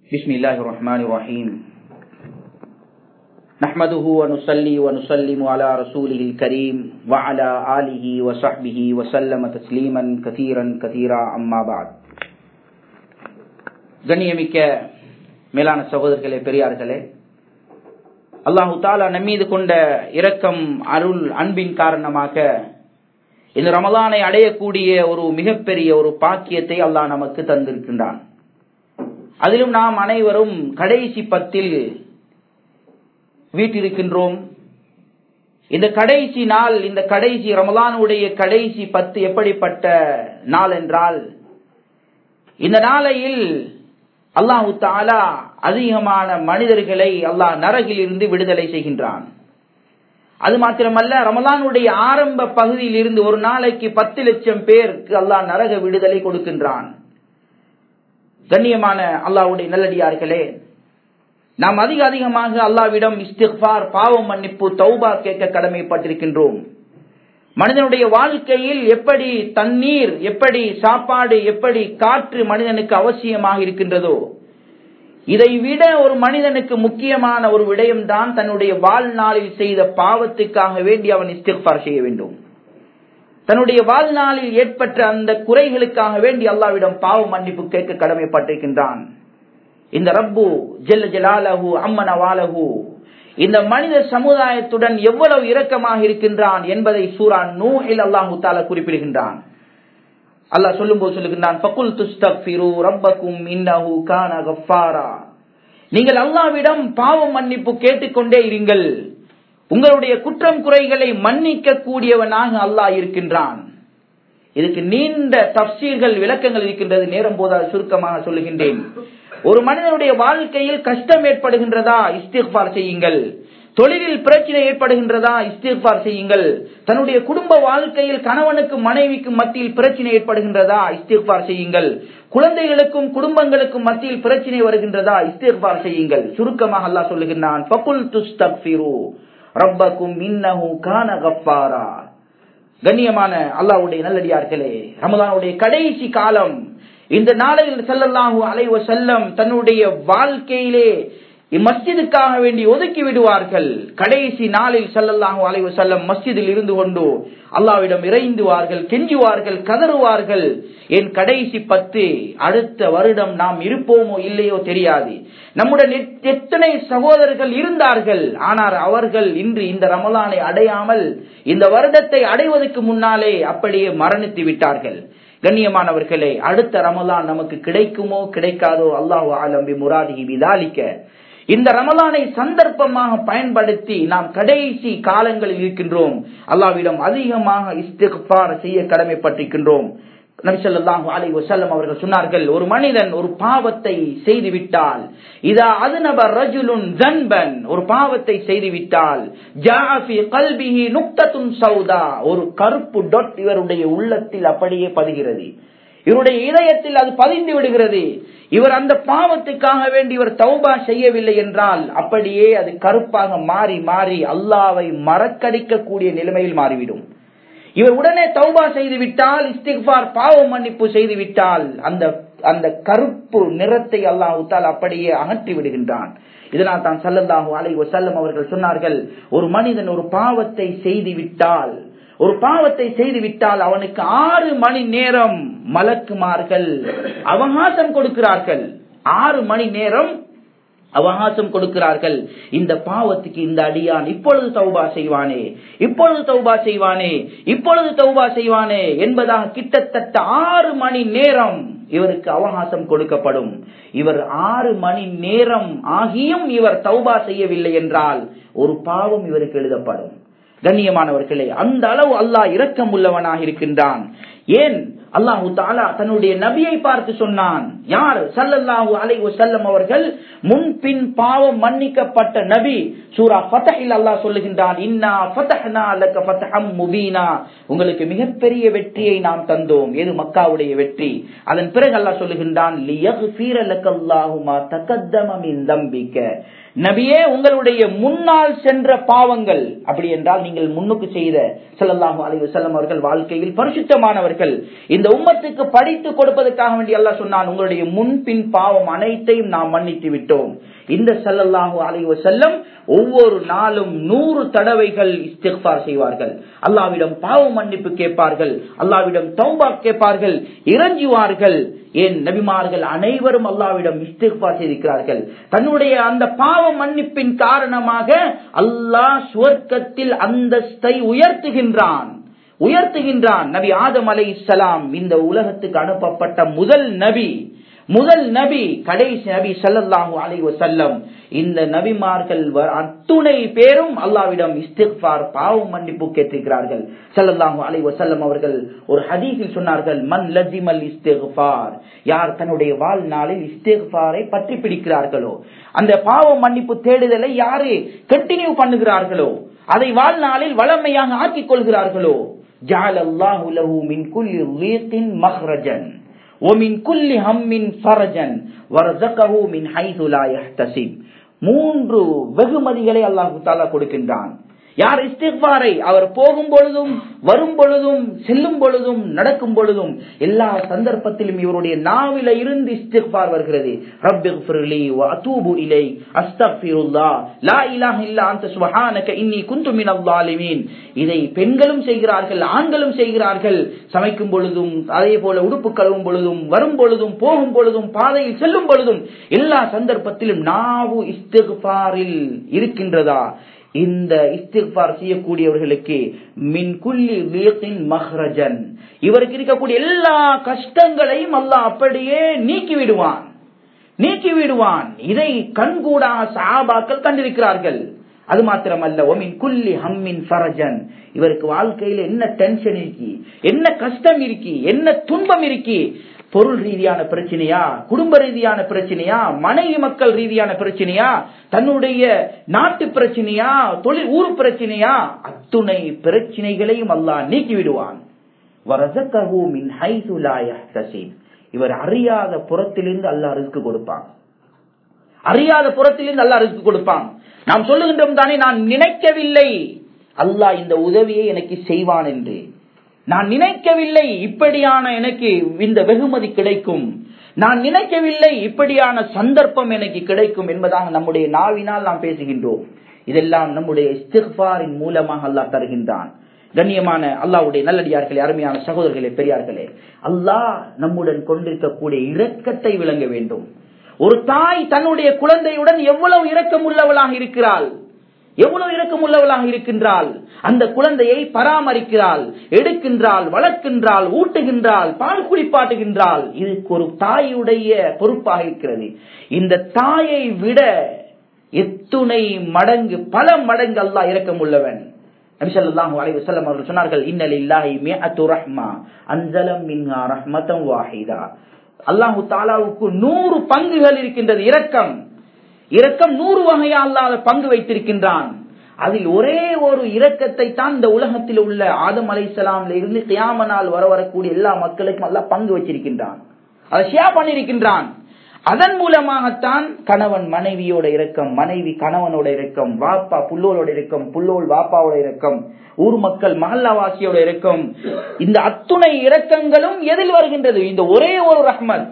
بسم الله الرحمن الرحيم نحمده ونصلي ونسلم على رسوله الكريم وعلى آله وصحبه وسلم تسليما كثيرا كثيرا أما بعد கண்ணியமிக்க மேலான சகோதரர்களே பெரியார்களே அல்லாஹு தாலா நம்மீது கொண்ட இரக்கம் அருள் அன்பின் காரணமாக இந்த ரமலானை அடையக்கூடிய ஒரு மிகப்பெரிய ஒரு பாக்கியத்தை அல்லாஹ் நமக்கு தந்திருக்கின்றான் அதிலும் நாம் அனைவரும் கடைசி பத்தில் வீட்டிருக்கின்றோம் இந்த கடைசி நாள் இந்த கடைசி ரமலானுடைய கடைசி பத்து எப்படிப்பட்ட நாள் என்றால் இந்த நாளையில் அல்லாஹு தாலா அதிகமான மனிதர்களை அல்லாஹ் நரகில் இருந்து விடுதலை செய்கின்றான் அது மாத்திரமல்ல ரமலானுடைய ஆரம்ப பகுதியில் இருந்து ஒரு நாளைக்கு பத்து லட்சம் பேருக்கு அல்லாஹ் நரக விடுதலை கொடுக்கின்றான் கண்ணியமான அல்லாவுடைய நல்லடியார்களே நாம் அதிக அதிகமாக அல்லாவிடம் இஸ்திஃபார் பாவம் மன்னிப்பு தௌபா கேட்க கடமைப்பட்டிருக்கின்றோம் மனிதனுடைய வாழ்க்கையில் எப்படி தண்ணீர் எப்படி சாப்பாடு எப்படி காற்று மனிதனுக்கு அவசியமாக இருக்கின்றதோ இதை விட ஒரு மனிதனுக்கு முக்கியமான ஒரு விடயம்தான் தன்னுடைய வாழ்நாளில் செய்த பாவத்துக்காக வேண்டி அவன் இஸ்திஃபார் செய்ய வேண்டும் தன்னுடைய வாழ்நாளில் ஏற்பட்ட அந்த குறைகளுக்காக வேண்டி அல்லாவிடம் பாவ மன்னிப்பு கேட்க கடமைப்பட்டிருக்கின்றான் இந்த ரப்பு ஜெல்ல ஜலாலஹு அம்மன வாலஹு இந்த மனித சமுதாயத்துடன் எவ்வளவு இரக்கமாக இருக்கின்றான் என்பதை சூரா நூ இல் அல்லாஹு தாலா குறிப்பிடுகின்றான் அல்லாஹ் சொல்லும் போது சொல்லுகின்றான் பகுல் துஸ்தக்ஃபிரு ரப்பக்கும் இன்னஹு கான கஃபாரா நீங்கள் அல்லாவிடம் பாவம் மன்னிப்பு கேட்டுக்கொண்டே இருங்கள் உங்களுடைய குற்றம் குறைகளை மன்னிக்க கூடியவனாக அல்லாஹ் இருக்கின்றான் இதுக்கு நீண்ட தப்சீர்கள் விளக்கங்கள் இருக்கின்றது நேரம் போதால் சுருக்கமாக சொல்லுகின்றேன் ஒரு மனிதனுடைய வாழ்க்கையில் கஷ்டம் ஏற்படுகின்றதா இஸ்திஃபார் செய்யுங்கள் தொழிலில் பிரச்சனை ஏற்படுகின்றதா இஸ்திஃபார் செய்யுங்கள் தன்னுடைய குடும்ப வாழ்க்கையில் கணவனுக்கு மனைவிக்கும் மத்தியில் பிரச்சனை ஏற்படுகின்றதா இஸ்திஃபார் செய்யுங்கள் குழந்தைகளுக்கும் குடும்பங்களுக்கும் மத்தியில் பிரச்சனை வருகின்றதா இஸ்திஃபார் செய்யுங்கள் சுருக்கமாக அல்லாஹ் சொல்லுகின்றான் பகுல் துஸ்தக்ஃபிரு ரப்பக்கும் இன்னஹு கான கஃபாரா கண்ணியமான அல்லாவுடைய நல்லடியார்களே ரமலானுடைய கடைசி காலம் இந்த நாளையில் செல்லல்லாஹு அலைவ செல்லம் தன்னுடைய வாழ்க்கையிலே மஸ்ஜிதுக்காக வேண்டி ஒதுக்கி விடுவார்கள் கடைசி நாளில் செல்லல்லாஹு அலைவ செல்லம் மஸ்ஜிதில் இருந்து கொண்டு அல்லாவிடம் இறைந்துவார்கள் கெஞ்சுவார்கள் கதறுவார்கள் என் கடைசி பத்து அடுத்த வருடம் நாம் இருப்போமோ இல்லையோ தெரியாது நம்முடன் எத்தனை சகோதரர்கள் இருந்தார்கள் ஆனால் அவர்கள் இன்று இந்த ரமலானை அடையாமல் இந்த வருடத்தை அடைவதற்கு முன்னாலே அப்படியே மரணித்து விட்டார்கள் கண்ணியமானவர்களே அடுத்த ரமலான் நமக்கு கிடைக்குமோ கிடைக்காதோ அல்லாஹு ஆலம்பி முராதி விதாலிக்க இந்த ரமலானை சந்தர்ப்பமாக பயன்படுத்தி நாம் கடைசி காலங்களில் இருக்கின்றோம் அல்லாவிடம் அதிகமாக இஸ்திஃபார் செய்ய கடமைப்பட்டிருக்கின்றோம் நபிசல்லாஹு அலை வசல்லம் அவர்கள் சொன்னார்கள் ஒரு மனிதன் ஒரு பாவத்தை செய்து விட்டால் இதா அதுநபர் ரஜுலுன் ஜன்பன் ஒரு பாவத்தை செய்து விட்டால் ஜாஃபி கல்பிஹி நுக்தத்துன் சௌதா ஒரு கருப்பு டொட் இவருடைய உள்ளத்தில் அப்படியே பதிகிறது இவருடைய இதயத்தில் அது பதிந்து விடுகிறது இவர் அந்த பாவத்துக்காக வேண்டி இவர் தௌபா செய்யவில்லை என்றால் அப்படியே அது கருப்பாக மாறி மாறி அல்லாவை மறக்கடிக்கக்கூடிய நிலைமையில் மாறிவிடும் இவர் உடனே தௌபா செய்து விட்டால் இஸ்திஃபார் பாவ மன்னிப்பு செய்து விட்டால் அந்த அந்த கருப்பு நிறத்தை அல்லாஹால் அப்படியே அகற்றி விடுகின்றான் இதனால் தான் சல்லல்லாஹு அலை வசல்லம் அவர்கள் சொன்னார்கள் ஒரு மனிதன் ஒரு பாவத்தை செய்து விட்டால் ஒரு பாவத்தை செய்து விட்டால் அவனுக்கு ஆறு மணி நேரம் மலக்குமார்கள் அவகாசம் கொடுக்கிறார்கள் ஆறு மணி நேரம் அவகாசம் கொடுக்கிறார்கள் இந்த பாவத்துக்கு இந்த அடியான் இப்பொழுது தௌபா செய்வானே இப்பொழுது தௌபா செய்வானே இப்பொழுது தௌபா செய்வானே என்பதாக கிட்டத்தட்ட ஆறு மணி நேரம் இவருக்கு அவகாசம் கொடுக்கப்படும் இவர் ஆறு மணி நேரம் ஆகியும் இவர் தௌபா செய்யவில்லை என்றால் ஒரு பாவம் இவருக்கு எழுதப்படும் கண்ணியமானவர்களே அந்த அளவு அல்லாஹ் இரக்கம் உள்ளவனாக இருக்கின்றான் ஏன் அல்லாஹு தாலா தன்னுடைய நபியை பார்த்து சொன்னான் யார் சல்லல்லாஹு அலை செல்லம் அவர்கள் முன்பின் பாவம் மன்னிக்கப்பட்ட நபி சூரா ஃபதஹில் அல்லாஹ் சொல்லுகின்றான் இன்னா ஃபதஹ்னா லக ஃபதஹம் முபீனா உங்களுக்கு மிகப்பெரிய வெற்றியை நாம் தந்தோம் எது மக்காவுடைய வெற்றி அதன் பிறகு அல்லாஹ் சொல்லுகின்றான் லியக்ஃபீர லக்கல்லாஹு மா தகத்தம மின் தம்பிக்க நபியே உங்களுடைய முன்னால் சென்ற பாவங்கள் அப்படி என்றால் நீங்கள் முன்னுக்கு செய்த ஸல்லல்லாஹு அலைஹி வஸல்லம் அவர்கள் வாழ்க்கையில் பரிசுத்தமானவர்கள் இந்த உம்மத்துக்கு படித்து கொடுப்பதற்காக வேண்டி அல்லாஹ் சொன்னான் உங்களுடைய உங்களுடைய முன்பின் பாவம் அனைத்தையும் நாம் மன்னித்து விட்டோம் இந்த ஸல்லல்லாஹு அலைஹி வஸல்லம் ஒவ்வொரு நாளும் நூறு தடவைகள் இஸ்திக்ஃபார் செய்வார்கள் அல்லாவிடம் பாவ மன்னிப்பு கேட்பார்கள் அல்லாவிடம் தௌபா கேட்பார்கள் இறஞ்சுவார்கள் ஏன் நபிமார்கள் அனைவரும் அல்லாவிடம் இஸ்திக்ஃபார் செய்திருக்கிறார்கள் தன்னுடைய அந்த பாவ மன்னிப்பின் காரணமாக அல்லாஹ் சுவர்க்கத்தில் அந்தஸ்தை உயர்த்துகின்றான் உயர்த்துகின்றான் நபி ஆதம் அலை இந்த உலகத்துக்கு அனுப்பப்பட்ட முதல் நபி முதல் நபி கடைசி நபி ஸல்லல்லாஹு அலைஹி வஸல்லம் இந்த நபிமார்கள் வ- அத்துணை பேரும் அல்லாவிடம் இஸ்திக்ஃபார் பாவ மன்னிப்பு கேட்டிருக்கிறார்கள் ஸல்லல்லாஹு அலைஹி வஸல்லம் அவர்கள் ஒரு ஹதீஸில் சொன்னார்கள் மன் லஜிமல் இஸ்திக்ஃபார் யார் தன்னுடைய வாழ்நாளில் இஸ்திக்ஃபாரை பற்றி பிடிக்கிறார்களோ அந்த பாவ மன்னிப்பு தேடுதலை யாரு கண்டினியூ பண்ணுகிறார்களோ அதை வாழ்நாளில் வளமையாக ஆக்கிக் கொள்கிறார்களோ ஜஅலல்லாஹு லஹு மின் குல்லி ரீத்தின் மஹ்ரஜன் ومن كل هم فرجا ورزقه من حيث لا يحتسب மூன்று வெகுமதிகளை அல்லாஹு தாலா கொடுக்கின்றான் யார் இஸ்திக்பாரை அவர் போகும் பொழுதும் வரும் பொழுதும் செல்லும் பொழுதும் நடக்கும் பொழுதும் எல்லா சந்தர்ப்பத்திலும் இவருடைய நாவில இருந்து இஸ்திக்பார் வருகிறது ரப்பிக்ஃபிர்லி வ அதூபு இலை அஸ்தக்ஃபிருல்லாஹ் லா இலாஹ இல்லா அன்த சுப்ஹானக இன்னி குன்து மினல் ஸாலிமீன் இதை பெண்களும் செய்கிறார்கள் ஆண்களும் செய்கிறார்கள் சமைக்கும் பொழுதும் அதே போல உடுப்பு கழுவும் பொழுதும் வரும் பொழுதும் போகும் பொழுதும் பாதையில் செல்லும் பொழுதும் எல்லா சந்தர்ப்பத்திலும் நாவு இஸ்திக்பாரில் இருக்கின்றதா இந்த இஸ்திக்பார் செய்யக்கூடியவர்களுக்கு மின் குல்லி வீட்டின் மஹ்ரஜன் இவருக்கு இருக்கக்கூடிய எல்லா கஷ்டங்களையும் அல்லாஹ் அப்படியே நீக்கி விடுவான் நீக்கி விடுவான் இதை கண்கூடாக சஹாபாக்கள் கண்டிருக்கிறார்கள் அது மாத்திரமல்ல ஒமின் குல்லி ஹம்மின் ஃபரஜன் இவருக்கு வாழ்க்கையில என்ன டென்ஷன் இருக்கி என்ன கஷ்டம் இருக்கி என்ன துன்பம் இருக்கி பொருள் ரீதியான பிரச்சனையா குடும்ப ரீதியான பிரச்சனையா மனைவி மக்கள் ரீதியான பிரச்சனையா தன்னுடைய நாட்டு பிரச்சனையா தொழில் ஊர் பிரச்சனையா அத்துணை பிரச்சனைகளையும் அல்லாஹ் நீக்கி விடுவான் வரசக்கஹு மின் ஹைசு லா யஹ்தசிப். இவர் அறியாத புறத்திலிருந்து அல்லாஹ் ரிஸ்க் கொடுப்பான் அறியாத புறத்திலிருந்து அல்லாஹ் ரிஸ்க் கொடுப்பான் நாம் சொல்லுகின்றோம் தானே நான் நினைக்கவில்லை அல்லாஹ் இந்த உதவியை எனக்கு செய்வான் என்று நான் நினைக்கவில்லை இப்படியான எனக்கு இந்த வெகுமதி கிடைக்கும் நான் நினைக்கவில்லை இப்படியான சந்தர்ப்பம் எனக்கு கிடைக்கும் என்பதாக நம்முடைய நாவினால் நாம் பேசுகின்றோம் இதெல்லாம் நம்முடைய இஸ்திக்பாரின் மூலமாக அல்லாஹ் தருகின்றான் கண்ணியமான அல்லாஹ்வுடைய நல்லடியார்களே அருமையான சகோதரர்களே பெரியார்களே அல்லாஹ் நம்முடன் கொண்டிருக்கக்கூடிய இரக்கத்தை விளங்க வேண்டும் ஒரு தாய் தன்னுடைய குழந்தையுடன் எவ்வளவு இரக்கம் உள்ளவளாக இருக்கிறாள் எவ்வளவு இரக்கம் உள்ளவளாக இருக்கின்றாள் அந்த குழந்தையை பராமரிக்கிறாள் எடுக்கின்றாள் வளர்க்கின்றாள் ஊட்டுகின்றாள் பால் குளிப்பாட்டுகின்றாள் இதுக்கு ஒரு தாயுடைய பொறுப்பாக இருக்கிறது இந்த தாயை விட எத்துணை மடங்கு பல மடங்கு அல்லாஹ் இரக்கம் உள்ளவன் நபி ஸல்லல்லாஹு அலைஹி வஸல்லம் அவர்கள் சொன்னார்கள் இன்னலில்லாஹி மிஅத்து ரஹ்மா அன்ஸலம் மின்ஹா ரஹ்மத்தன் வாஹிதா அல்லாஹு தாலாவுக்கு நூறு பங்குகள் இருக்கின்றது இரக்கம் இரக்கம் நூறு வகையா அல்லாத பங்கு வைத்திருக்கின்றான் அதில் ஒரே ஒரு இரக்கத்தை தான் இந்த உலகத்தில் உள்ள ஆதம் அலைசலாம்ல இருந்து கியாம நாள் வர வரக்கூடிய எல்லா மக்களுக்கும் அல்லாஹ் பங்கு வச்சிருக்கின்றான் அதை ஷேர் பண்ணியிருக்கின்றான் அதன் மூலமாகத்தான் கணவன் மனைவியோட இரக்கம் மனைவி கணவனோட இரக்கம் வாப்பா புல்லோலோட இரக்கம் புல்லோல் வாப்பாவோட இரக்கம் ஊர் மக்கள் மஹல்லாவாசியோட இரக்கம் இந்த அத்துணை இரக்கங்களும் எதில் வருகின்றது இந்த ஒரே ஒரு ரஹ்மத்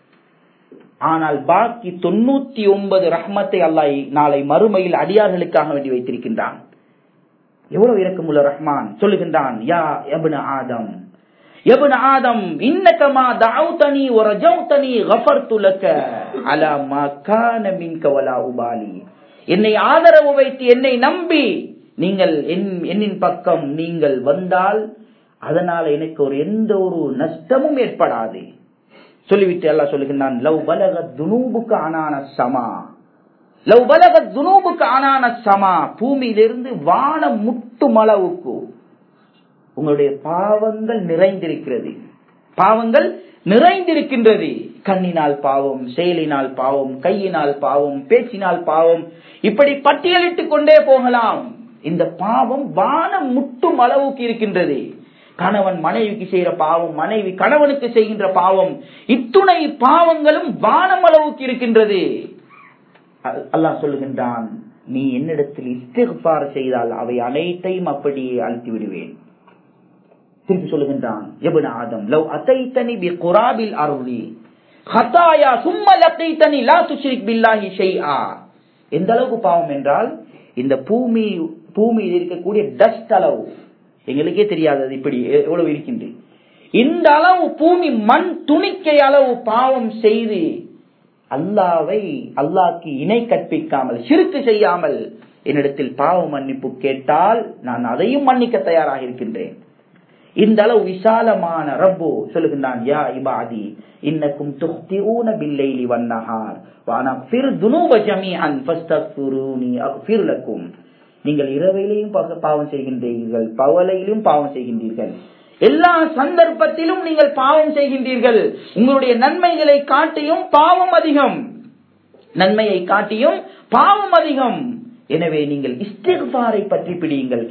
ஆனால் பாக்கி தொண்ணூத்தி ஒன்பது ரஹ்மத்தை அல்லாஹ் நாளை மறுமையில் அடியார்களுக்காக வேண்டி வைத்திருக்கின்றான் எவ்வளவு இரக்கமுள்ள ரஹ்மான் சொல்லுகின்றான் யா எபுன ஆதம் எபுன ஆதம் இன்னக்கமா தஅவுதனி வரஜௌதனி கஃபர்து லக அலா மா கான மின்க வலா உபாலி என்னை ஆதரவு வைத்து என்னை நம்பி நீங்கள் என்- என்னின் பக்கம் நீங்கள் வந்தால் அதனால எனக்கு ஒரு எந்த ஒரு நஷ்டமும் ஏற்படாது சொல்லிவிட்டு அல்லாஹ் சொல்லுகின்றான் லவ் பலகத் துனூபுக்கு அனான சமா லவ் பலகத் துனூபுக்கு அனான சமா பூமியிலிருந்து வானம் முட்டும் அளவுக்கு உங்களுடைய பாவங்கள் நிறைந்திருக்கிறது பாவங்கள் நிறைந்திருக்கின்றது கண்ணினால் பாவம் செயலினால் பாவம் கையினால் பாவம் பேச்சினால் பாவம் இப்படி பட்டியலிட்டுக் கொண்டே போகலாம் இந்த பாவம் வானம் முட்டும் அளவுக்கு இருக்கின்றது கணவன் மனைவிக்கு செய்கிற பாவம் மனைவி கணவனுக்கு செய்கின்ற பாவம் இத்துணை பாவங்களும் வானம் அளவுக்கு இருக்கின்றது அ- அல்லாஹ் சொல்லுகின்றான் நீ என்னிடத்தில் இஸ்திக்பார் செய்தால் அவை அனைத்தையும் அப்படியே அழித்து விடுவேன் திருப்பி சொல்லுகின்றான் எபுன ஆதம் லவ் அத்தைத்தனி பி குராபில் அருளி ஹதாயா சும்ம லக்கீதனி லா துஷ்ரிக் பில்லாஹி ஷைஆ எந்த அளவுக்கு பாவம் என்றால் இந்த பூமி பூமியில் இருக்கக்கூடிய டஸ்ட் அளவு எங்களுக்கே தெரியாது அது இப்படி எவ்வளவு இருக்கின்றது இந்த அளவு பூமி மண் துணிக்கை அளவு பாவம் செய்து அல்லாவை அல்லாக்கு இணை கற்பிக்காமல் சிறுக்கு செய்யாமல் என்னிடத்தில் பாவ மன்னிப்பு கேட்டால் நான் அதையும் மன்னிக்க தயாராக இருக்கின்றேன் இந்த அளவு விசாலமான ரப்பு சொல்லுகின்றான் யா இபாதி இன்னக்கும் துஹ்திஊன பில்லைலி வன்னஹார் வானா ஃபிர் துனூப ஜமீஅன் ஃபஸ்தக்ஃபிரூனி அக்ஃபிர் லக்கும் நீங்கள் இரவிலையும் பாவம் செய்கின்றீர்கள் பவலையிலும் பாவம் செய்கின்றீர்கள் எல்லா சந்தர்ப்பத்திலும் நீங்கள் பாவம் செய்கின்றீர்கள் உங்களுடைய நன்மைகளை காட்டியும் பாவம் அதிகம் நன்மையை காட்டியும் பாவம் அதிகம் எனவே நீங்கள் இஸ்திஃபாரை பற்றி பிடியுங்கள்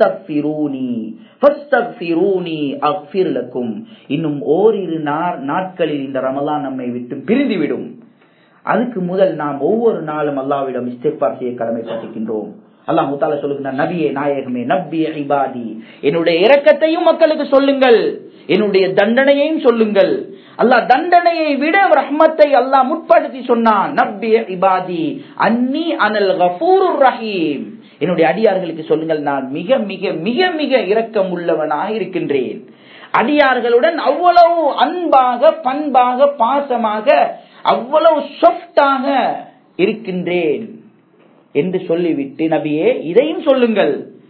இன்னும் ஓரிரு நாட்களில் இந்த ரமலான் நம்மை விட்டு பிரிந்துவிடும் அதுக்கு முதல் நாம் ஒவ்வொரு நாளும் அல்லாவிடம் இஸ்திஃபார் செய்ய கடமைப்பட்டிருக்கின்றோம் அல்லாஹ் முத்தால சொல்லுகிறார் நபியே நாயகமே நபி இபாதி என்னுடைய இரக்கத்தையும் மக்களுக்கு சொல்லுங்கள் என்னுடைய தண்டனையையும் சொல்லுங்கள் அல்லாஹ் தண்டனையை விட ரஹ்மத்தை அல்லாஹ் முற்படுத்தி சொன்னான் நபி இபாதி அன்னி அனல் கஃபூருர் ரஹீம் என்னுடைய அடியார்களுக்கு சொல்லுங்கள் நான் மிக மிக மிக மிக இரக்கம் உள்ளவனாக இருக்கின்றேன் அடியார்களுடன் அவ்வளவு அன்பாக பண்பாக பாசமாக அவ்வளவு சொஃப்டாக இருக்கின்றேன் என்று சொல்லிவிட்டு நபியே இதையும் சொல்லுங்கள்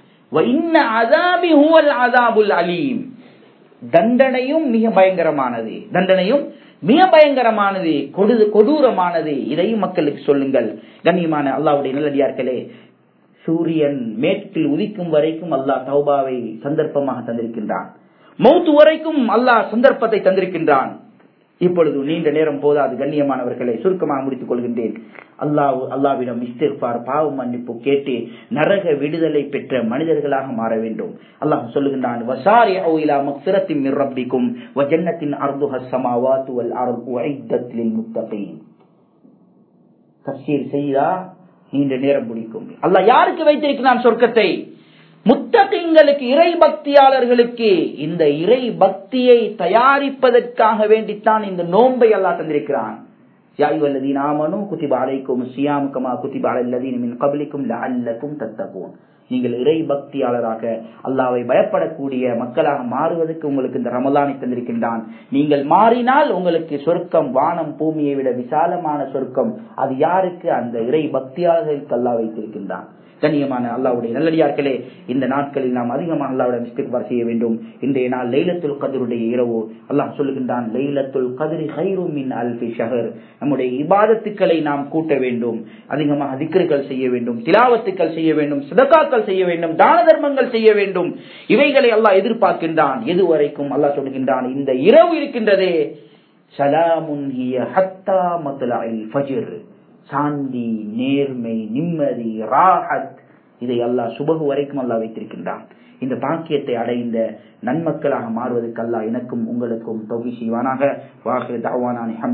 அலீம் தண்டனையும் மிக பயங்கரமானது தண்டனையும் மிக பயங்கரமானது கொடூரமானது இதையும் மக்களுக்கு சொல்லுங்கள் கண்ணியமான அல்லாவுடைய நல்லடியார்களே சூரியன் மேற்கில் உதிக்கும் வரைக்கும் அல்லாஹ் தௌபாவை சந்தர்ப்பமாக தந்திருக்கின்றான் மௌத்து வரைக்கும் அல்லாஹ் சந்தர்ப்பத்தை தந்திருக்கின்றான் இப்பொழுது நீண்ட நேரம் போதாது கண்ணியமானவர்களை சுருக்கமாக முடித்துக் கொள்கின்றேன் அல்லாஹ் அல்லாவிடம் இஸ்திஃபார் பாவ மன்னிப்பு கேட்டு நரக விடுதலை பெற்ற மனிதர்களாக மாற வேண்டும் அல்லாஹ் சொல்லுகின்றான் வசாரி அவுலா மக்சிரத்தின் மிர் ரப்பிக்கும் வ ஜன்னத்தின் அர்துஹ ஸமாவாத்து வல் அர்து உஇத்தத் லில் முத்தகீன் தஃசீர் செய்தா நீண்ட நேரம் பிடிக்கும் அல்லாஹ் யாருக்கு வைத்திருக்கிறான் சொர்க்கத்தை முத்தகங்களுக்கு இறை பக்தியாளர்களுக்கு இந்த இறை பக்தியை தயாரிப்பதற்காக வேண்டித்தான் இந்த நோன்பை அல்லாஹ் தந்திருக்கிறான் யாயுவல்லதீன் ஆமனும் குத்திப அலைக்கும் சியாம் கமா குத்திப அலல்லதீன் மின் கபலிக்கும் லஅல்லக்கும் தத்தகூன் நீங்கள் இறை பக்தியாளராக அல்லாவை பயப்படக்கூடிய மக்களாக மாறுவதற்கு உங்களுக்கு இந்த ரமலானை தந்திருக்கின்றான் நீங்கள் மாறினால் உங்களுக்கு சொர்க்கம் வானம் பூமியை விட விசாலமான சொர்க்கம் அது யாருக்கு அந்த இறை பக்தியாளர்களுக்கு அல்லா வைத்திருக்கின்றான் கண்ணியமான அல்லாவுடைய நல்லடியார்களே இந்த நாட்களில் நாம் அதிகமாக அல்லாவிடம் இஸ்திக்பார் செய்ய வேண்டும் இன்றைய நாள் லைலத்துல் கதிருடைய இரவு அல்லாஹ் சொல்லுகின்றான் லைலத்துல் கதிரி ஹைரும் மின் அல்ஃபி ஷஹர் நம்முடைய இபாதத்துக்களை நாம் கூட்ட வேண்டும் அதிகமாக திக்ருகள் செய்ய வேண்டும் திலாவத்துக்கள் செய்ய வேண்டும் சிதக்காக்கள் செய்ய வேண்டும் தான தர்மங்கள் செய்ய வேண்டும் இவைகளை அல்லாஹ் எதிர்பார்க்கின்றான் எது வரைக்கும் அல்லாஹ் சொல்லுகின்றான் இந்த இரவு இருக்கின்றதே சலாமுன் ஹத்தா மத்லாஇல் ஃபஜ்ர் சாந்தி நேர்மை நிம்மதி ராஹத் இதை அல்லாஹ் சுபகு வரைக்கும் அல்லாஹ் வைத்திருக்கின்றான் இந்த பாக்கியத்தை அடைந்த நன்மக்களாக மாறுவதற்கு அல்லாஹ் எனக்கும் உங்களுக்கும் தொகை செய்வானாக வாஹிர் தாவானான்